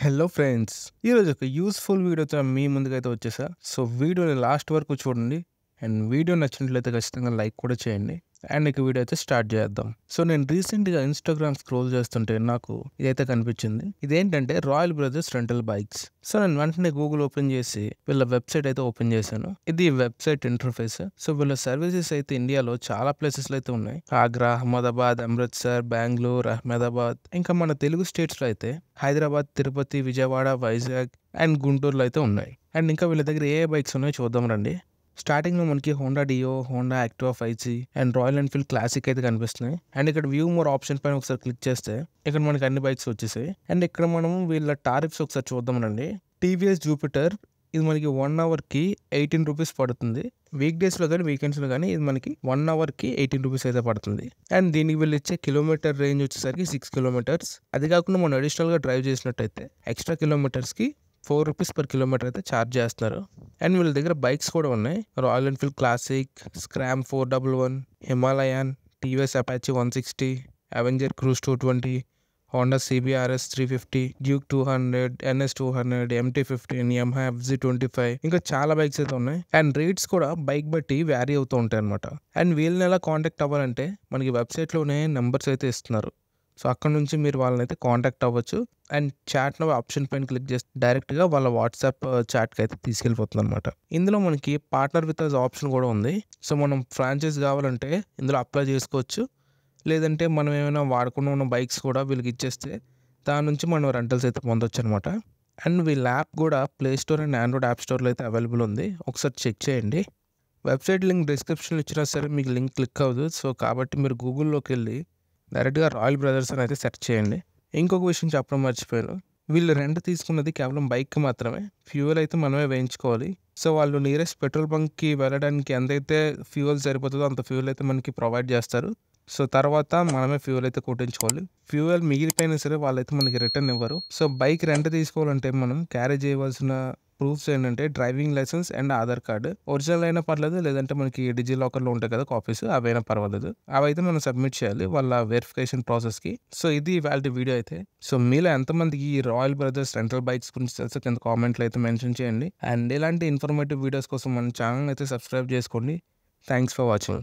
hello friends ఈరోజు ఒక useful వీడియోతో మీ ముందుకైతే వచ్చేసా సో వీడియోని లాస్ట్ వరకు చూడండి అండ్ వీడియో నచ్చినట్లయితే ఖచ్చితంగా లైక్ కూడా చేయండి అండ్ ఇక వీడియో అయితే స్టార్ట్ చేద్దాం సో నేను రీసెంట్గా ఇన్స్టాగ్రామ్ స్క్రోల్ చేస్తుంటే నాకు ఇదైతే కనిపించింది ఇదేంటంటే Royal Brothers rental bikes so నేను వెంటనే గూగుల్ ఓపెన్ చేసి వీళ్ళ వెబ్సైట్ అయితే ఓపెన్ చేశాను ఇది వెబ్సైట్ ఇంటర్ఫేస్ సో వీళ్ళ సర్వీసెస్ అయితే ఇండియాలో చాలా ప్లేసెస్ అయితే ఉన్నాయి ఆగ్రా అహ్మదాబాద్ అమృత్సర్ బెంగళూరు అహ్మదాబాద్ ఇంకా మన తెలుగు స్టేట్స్ లో అయితే హైదరాబాద్ తిరుపతి విజయవాడ వైజాగ్ అండ్ గుంటూరులో అయితే ఉన్నాయి అండ్ ఇంకా వీళ్ళ దగ్గర ఏ బైక్స్ ఉన్నాయో చూద్దాం రండి స్టార్టింగ్ లో మనకి Honda Dio Honda Activa five G and Royal Enfield Classic అయితే కనిపిస్తున్నాయి అండ్ ఇక్కడ వ్యూ మోర్ ఆప్షన్ పైన ఒకసారి క్లిక్ చేస్తే ఇక్కడ మనకి అన్ని బైక్స్ వచ్చేసాయి అండ్ ఇక్కడ మనం వీళ్ళ టారిఫ్స్ ఒకసారి చూద్దాం రండి టీవీఎస్ జూపిటర్ ఇది మనకి వన్ అవర్కి ఎయిటీన్ రూపీస్ పడుతుంది వీక్ డేస్లో కానీ వీకెండ్స్లో కానీ ఇది మనకి వన్ అవర్కి ఎయిటీన్ రూపీస్ అయితే పడుతుంది అండ్ దీనికి వీళ్ళు ఇచ్చే కిలోమీటర్ రేంజ్ వచ్చేసరికి సిక్స్ కిలోమీటర్స్ అది కాకుండా మనం అడిషనల్గా డ్రైవ్ చేసినట్టయితే ఎక్స్ట్రా కిలోమీటర్స్కి ఫోర్ రూపీస్ పర్ కిలోమీటర్ అయితే ఛార్జ్ చేస్తున్నారు అండ్ వీళ్ళ దగ్గర బైక్స్ కూడా ఉన్నాయి Royal Enfield Classic Scram four double one Himalayan TVS Apache one sixty Avenger Cruise two twenty Honda CBRs three fifty Duke two hundred NS two hundred MT fifteen ఎంహా FZ twenty five ఇంకా చాలా bikes అయితే ఉన్నాయి and rates కూడా bike బట్టి vary అవుతూ ఉంటాయి అనమాట అండ్ వీళ్ళని ఎలా కాంటాక్ట్ అవ్వాలంటే మనకి వెబ్సైట్లోనే నెంబర్స్ అయితే ఇస్తున్నారు సో అక్కడ నుంచి మీరు వాళ్ళని అయితే కాంటాక్ట్ అవ్వచ్చు అండ్ చాట్ నో ఆప్షన్ పైన క్లిక్ చేస్తే డైరెక్ట్గా వాళ్ళ వాట్సాప్ చాట్కి అయితే తీసుకెళ్ళిపోతుంది అనమాట ఇందులో మనకి పార్ట్నర్ విత్ అస్ ఆప్షన్ కూడా ఉంది సో మనం ఫ్రాంచైజ్ కావాలంటే ఇందులో అప్లై చేసుకోవచ్చు లేదంటే మనం ఏమైనా వాడుకున్న ఉన్న బైక్స్ కూడా వీళ్ళకి ఇచ్చేస్తే దాని నుంచి మనం రెంటల్స్ అయితే పొందొచ్చు అనమాట అండ్ వీళ్ళ యాప్ కూడా play store and Android app స్టోర్లో అయితే అవైలబుల్ ఉంది ఒకసారి చెక్ చేయండి వెబ్సైట్ లింక్ డిస్క్రిప్షన్లో ఇచ్చినా సరే మీకు లింక్ క్లిక్ అవ్వదు సో కాబట్టి మీరు గూగుల్లోకి వెళ్ళి డైరెక్ట్గా రాయల్ బ్రదర్స్ అని అయితే సెర్చ్ చేయండి ఇంకొక విషయం చెప్పడం మర్చిపోయాను వీళ్ళు రెంట్ తీసుకున్నది కేవలం బైక్కి మాత్రమే ఫ్యూయల్ అయితే మనమే వేయించుకోవాలి సో వాళ్ళు నియరెస్ట్ పెట్రోల్ బంక్కి వెళ్ళడానికి ఎంతైతే ఫ్యూయల్ సరిపోతుందో అంత ఫ్యూయల్ అయితే మనకి ప్రొవైడ్ చేస్తారు సో తర్వాత మనమే ఫ్యూయల్ అయితే కొట్టించుకోవాలి ఫ్యూయల్ మిగిలిపోయినా సరే వాళ్ళైతే మనకి రిటర్న్ ఇవ్వరు సో బైక్ రెంట్ తీసుకోవాలంటే మనం క్యారీ చేయవలసిన ప్రూఫ్స్ ఏంటంటే driving licence and Aadhaar card original అయినా పర్లేదు లేదంటే మనకి డిజి లాకర్లో ఉంటాయి కదా కాపీస్ అవైనా పర్వాలేదు అవైతే మనం సబ్మిట్ చేయాలి వాళ్ళ వెరిఫికేషన్ ప్రాసెస్కి సో ఇది వాళ్ళ వీడియో అయితే సో మీలో ఎంతమందికి ఈ రాయల్ బ్రదర్స్ రెంటల్ బైక్స్ గురించి తెలుసు కింద కామెంట్లో అయితే మెన్షన్ చేయండి అండ్ ఇలాంటి ఇన్ఫర్మేటివ్ వీడియోస్ కోసం మన ఛానల్ అయితే సబ్స్క్రైబ్ చేసుకోండి థ్యాంక్స్ ఫర్ వాచింగ్